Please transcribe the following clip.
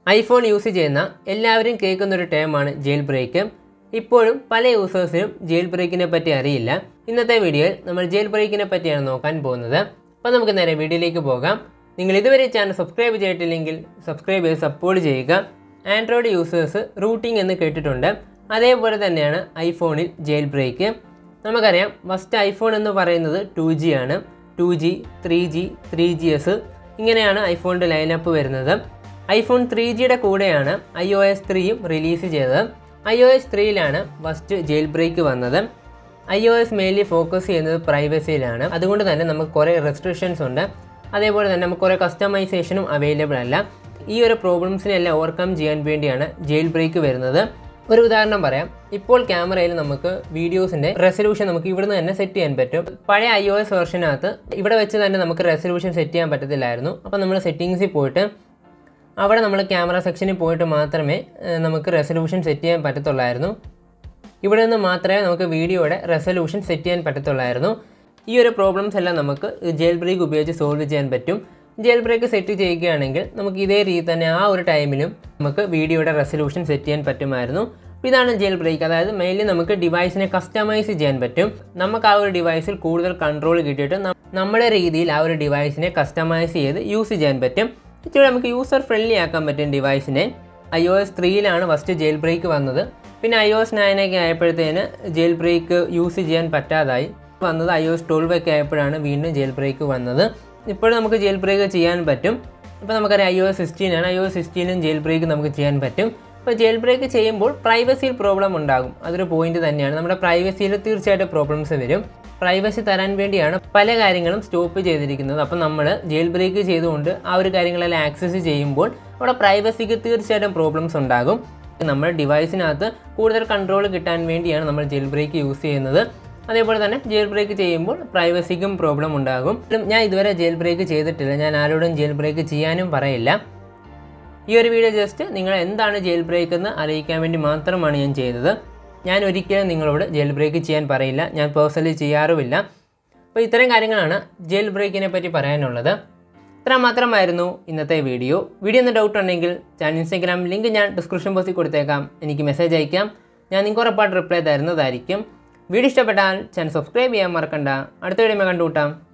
iPhone use ചെയ്യുന്ന എല്ലാവരും കേൾക്കുന്ന ഒരു ടേമാണ് ജെയിൽ ബ്രേക്ക് ഇപ്പോഴും പല യൂസേഴ്സിനും ജെയിൽ ബ്രേക്കിനെ പറ്റി അറിയില്ല ഇന്നത്തെ വീഡിയോയിൽ നമ്മൾ ജെയിൽ ബ്രേക്കിനെ പറ്റിയാണ് നോക്കാൻ പോകുന്നത് അപ്പോൾ നമുക്ക് നേരെ വീഡിയോയിലേക്ക് പോകാം നിങ്ങൾ ഇതുവരെ ചാനൽ സബ്സ്ക്രൈബ് ചെയ്തിട്ടില്ലെങ്കിൽ സബ്സ്ക്രൈബ് ചെയ്ത് സപ്പോർട്ട് ചെയ്യുക ആൻഡ്രോയിഡ് യൂസേഴ്സ് റൂട്ടിംഗ് എന്ന് കേട്ടിട്ടുണ്ട് അതേപോലെ തന്നെയാണ് ഐഫോണിൽ ജെയിൽ ബ്രേക്ക് നമുക്കറിയാം ഫസ്റ്റ് ഐഫോൺ എന്ന് പറയുന്നത് ടു ജി ആണ് two G three G three G S ഇങ്ങനെയാണ് ഐഫോണിൻ്റെ ലൈനപ്പ് വരുന്നത് ഐഫോൺ ത്രീ ജിയുടെ കൂടെയാണ് ഐ ഒ എസ് ത്രീയും റിലീസ് ചെയ്തത് ഐ ഒ എസ് ത്രീയിലാണ് ഫസ്റ്റ് ജെയിൽ ബ്രേക്ക് വന്നത് I O S mainly focus ചെയ്യുന്നത് പ്രൈവസിയിലാണ് അതുകൊണ്ട് തന്നെ നമുക്ക് കുറേ റെസ്ട്രിക്ഷൻസ് ഉണ്ട് അതേപോലെ തന്നെ നമുക്ക് കുറേ കസ്റ്റമൈസേഷനും അവൈലബിൾ അല്ല ഈ ഒരു പ്രോബ്ലംസിനെല്ലാം ഓവർകം ചെയ്യാൻ വേണ്ടിയാണ് ജെയിൽ ബ്രേക്ക് വരുന്നത് ഒരു ഉദാഹരണം പറയാം ഇപ്പോൾ ക്യാമറയിൽ നമുക്ക് വീഡിയോസിൻ്റെ റെസൊല്യൂഷൻ നമുക്ക് ഇവിടുന്ന് തന്നെ സെറ്റ് ചെയ്യാൻ പറ്റും പഴയ ഐ ഒ എസ് വെർഷനകത്ത് ഇവിടെ വെച്ച് തന്നെ നമുക്ക് റെസൊല്യൂഷൻ സെറ്റ് ചെയ്യാൻ പറ്റത്തില്ലായിരുന്നു അപ്പോൾ നമ്മൾ സെറ്റിങ്സിൽ പോയിട്ട് അവിടെ നമ്മൾ ക്യാമറ സെക്ഷനിൽ പോയിട്ട് മാത്രമേ ഏഹ്, നമുക്ക് റെസൊല്യൂഷൻ സെറ്റ് ചെയ്യാൻ പറ്റത്തുള്ളായിരുന്നു ഇവിടെ നിന്ന് മാത്രമേ നമുക്ക് വീഡിയോയുടെ റെസൊല്യൂഷൻ സെറ്റ് ചെയ്യാൻ പറ്റത്തുള്ളായിരുന്നു ഈ ഒരു പ്രോബ്ലംസ് എല്ലാം നമുക്ക് ജെയിൽ ബ്രേക്ക് ഉപയോഗിച്ച് സോൾവ് ചെയ്യാൻ പറ്റും ജെയിൽ ബ്രേക്ക് സെറ്റ് ചെയ്യുകയാണെങ്കിൽ നമുക്ക് ഇതേ രീതി തന്നെ ആ ഒരു ടൈമിലും നമുക്ക് വീഡിയോയുടെ റെസൊല്യൂഷൻ സെറ്റ് ചെയ്യാൻ പറ്റുമായിരുന്നു അപ്പോൾ ഇതാണ് ജെയിൽ ബ്രേക്ക് അതായത് മെയിൻലി നമുക്ക് ഡിവൈസിനെ കസ്റ്റമൈസ് ചെയ്യാൻ പറ്റും നമുക്ക് ആ ഒരു ഡിവൈസിൽ കൂടുതൽ കൺട്രോൾ കിട്ടിയിട്ട് നം- നമ്മുടെ രീതിയിൽ ആ ഒരു ഡിവൈസിനെ കസ്റ്റമൈസ് ചെയ്ത് യൂസ് ചെയ്യാൻ പറ്റും ഇച്ചിരി നമുക്ക് യൂസർ ഫ്രണ്ട്ലി ആക്കാൻ പറ്റും ഡിവൈസിനെ ഐ ഒ എസ് ത്രീയിലാണ് ഫസ്റ്റ് ജെയിൽ ബ്രേക്ക് വന്നത് പിന്നെ ഐ ഒ എസ് നയനൊക്കെ ആയപ്പോഴത്തേന് ജെയിൽ ബ്രേക്ക് യൂസ് ചെയ്യാൻ പറ്റാതായി വന്നത് ഐ ഒ എസ് ട്വൽവ് ഒക്കെ ആയപ്പോഴാണ് വീണ്ടും ജെയിൽ ബ്രേക്ക് വന്നത് ഇപ്പോഴും നമുക്ക് ജെയിൽ ബ്രേക്ക് ചെയ്യാൻ പറ്റും ഇപ്പോൾ നമുക്കറിയാം ഐ ഒ എസ് സിക്സ്റ്റീൻ ആണ് ഐ ഒ എസ് സിക്സ്റ്റീനും ജെയിൽ ബ്രേക്ക് നമുക്ക് ചെയ്യാൻ പറ്റും ഇപ്പോൾ ജെയിൽ ബ്രേക്ക് ചെയ്യുമ്പോൾ പ്രൈവസിയിൽ പ്രോബ്ലം ഉണ്ടാകും അതൊരു പോയിന്റ് തന്നെയാണ് നമ്മുടെ പ്രൈവസിയിൽ തീർച്ചയായിട്ടും പ്രോബ്ലംസ് വരും പ്രൈവസി തരാൻ വേണ്ടിയാണ് പല കാര്യങ്ങളും സ്റ്റോപ്പ് ചെയ്തിരിക്കുന്നത് അപ്പം നമ്മൾ ജെയിൽ ബ്രേക്ക് ചെയ്തുകൊണ്ട് ആ ഒരു കാര്യങ്ങളെല്ലാം ആക്സസ് ചെയ്യുമ്പോൾ അവിടെ പ്രൈവസിക്ക് തീർച്ചയായിട്ടും പ്രോബ്ലംസ് ഉണ്ടാകും നമ്മുടെ ഡിവൈസിനകത്ത് കൂടുതൽ കൺട്രോൾ കിട്ടാൻ വേണ്ടിയാണ് നമ്മൾ ജെയിൽ ബ്രേക്ക് യൂസ് ചെയ്യുന്നത് അതേപോലെ തന്നെ ജെയിൽ ബ്രേക്ക് ചെയ്യുമ്പോൾ പ്രൈവസിക്കും പ്രോബ്ലം ഉണ്ടാകും ഞാൻ ഇതുവരെ ജെയിൽ ബ്രേക്ക് ചെയ്തിട്ടില്ല ഞാൻ ആരോടും ജെയിൽ ബ്രേക്ക് ചെയ്യാനും പറയില്ല ഈ ഒരു വീഡിയോ ജസ്റ്റ് നിങ്ങൾ എന്താണ് ജെയിൽ ബ്രേക്ക് എന്ന് അറിയിക്കാൻ വേണ്ടി മാത്രമാണ് ഞാൻ ചെയ്തത് ഞാൻ ഒരിക്കലും നിങ്ങളോട് ജെയിൽ ബ്രേക്ക് ചെയ്യാൻ പറയില്ല ഞാൻ പേഴ്സണലി ചെയ്യാറുമില്ല അപ്പോൾ ഇത്തരം കാര്യങ്ങളാണ് ജെയിൽ ബ്രേക്കിനെ പറ്റി പറയാനുള്ളത് ഇത്ര മാത്രമായിരുന്നു ഇന്നത്തെ വീഡിയോ വീഡിയോ എന്ന ഡൗട്ട് ഉണ്ടെങ്കിൽ ഞാൻ ഇൻസ്റ്റാഗ്രാം ലിങ്ക് ഞാൻ ഡിസ്ക്രിപ്ഷൻ ബോക്സിൽ കൊടുത്തേക്കാം എനിക്ക് മെസ്സേജ് അയക്കാം ഞാൻ നിങ്ങൾക്ക് ഉറപ്പായിട്ട് റിപ്ലൈ തരുന്നതായിരിക്കും വീഡിയോ ഇഷ്ടപ്പെട്ടാൽ ചാനൽ സബ്സ്ക്രൈബ് ചെയ്യാൻ മറക്കണ്ട അടുത്ത വീഡിയോ കണ്ടുകൂട്ടാം